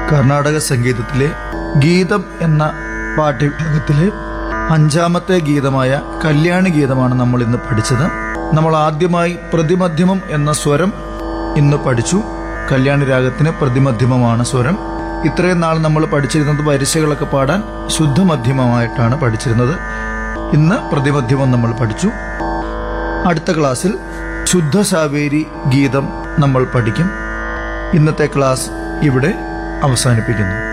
കർണാടക സംഗീതത്തിലെ ഗീതം എന്ന പാഠ്യഭാഗത്തിലെ അഞ്ചാമത്തെ ഗീതമായ കല്യാണി ഗീതമാണ് നമ്മൾ ഇന്ന് പഠിച്ചത് നമ്മൾ ആദ്യമായി പ്രതിമധ്യമം എന്ന സ്വരം ഇന്ന് പഠിച്ചു കല്യാണി രാഗത്തിന് പ്രതിമധ്യമമാണ് സ്വരം ഇത്രയും നാൾ നമ്മൾ പഠിച്ചിരുന്നത് വരിശകളൊക്കെ പാടാൻ ശുദ്ധമധ്യമമായിട്ടാണ് പഠിച്ചിരുന്നത് ഇന്ന് പ്രതിമധ്യമം നമ്മൾ പഠിച്ചു അടുത്ത ക്ലാസ്സിൽ ശുദ്ധ സാവേരി ഗീതം നമ്മൾ പഠിക്കും ഇന്നത്തെ ക്ലാസ് ഇവിടെ അവസാനിപ്പിക്കുന്നു